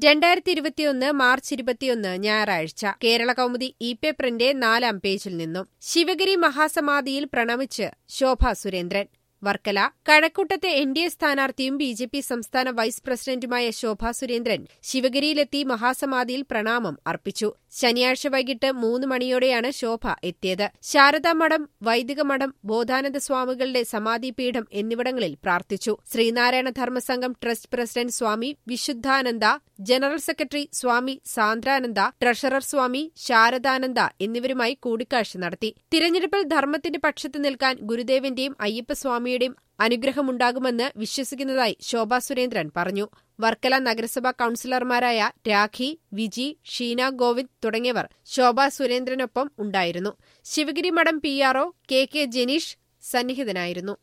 രണ്ടായിരത്തി ഇരുപത്തിയൊന്ന് മാർച്ച് ഇരുപത്തിയൊന്ന് ഞായറാഴ്ച കേരള കൗമുദി ഇ പേപ്പറിന്റെ നാലാം പേജിൽ നിന്നും ശിവഗിരി മഹാസമാധിയിൽ പ്രണമിച്ച് ശോഭ സുരേന്ദ്രൻ വർക്കല കഴക്കൂട്ടത്തെ എൻ ഡി എ സ്ഥാനാർത്ഥിയും ബി ജെ പി സംസ്ഥാന വൈസ് പ്രസിഡന്റുമായ ശോഭ സുരേന്ദ്രൻ ശിവഗിരിയിലെത്തി മഹാസമാധിയിൽ പ്രണാമം അർപ്പിച്ചു ശനിയാഴ്ച വൈകിട്ട് മൂന്ന് മണിയോടെയാണ് ശോഭ എത്തിയത് ശാരദാമഠം വൈദിക മഠം ബോധാനന്ദ സ്വാമികളുടെ സമാധിപീഠം എന്നിവിടങ്ങളിൽ പ്രാർത്ഥിച്ചു Sree Narayana Dharma Sangham trust president Swami Vishuddhananda general secretary Swami Sandrananda treasurer Swami Saradananda എന്നിവരുമായി കൂടിക്കാഴ്ച നടത്തി തിരഞ്ഞെടുപ്പിൽ ധർമ്മത്തിന്റെ പക്ഷത്ത് നിൽക്കാൻ ഗുരുദേവന്റെയും അയ്യപ്പസ്വാമിയുടെയും അനുഗ്രഹമുണ്ടാകുമെന്ന് വിശ്വസിക്കുന്നതായി ശോഭാ സുരേന്ദ്രൻ പറഞ്ഞു വർക്കല നഗരസഭാ കൌൺസിലർമാരായ രാഖി വിജി ഷീന ഗോവിന്ദ് തുടങ്ങിയവർ ശോഭാ സുരേന്ദ്രനൊപ്പം ഉണ്ടായിരുന്നു ശിവഗിരി മഠം P R O K K Janeesh സന്നിഹിതനായിരുന്നു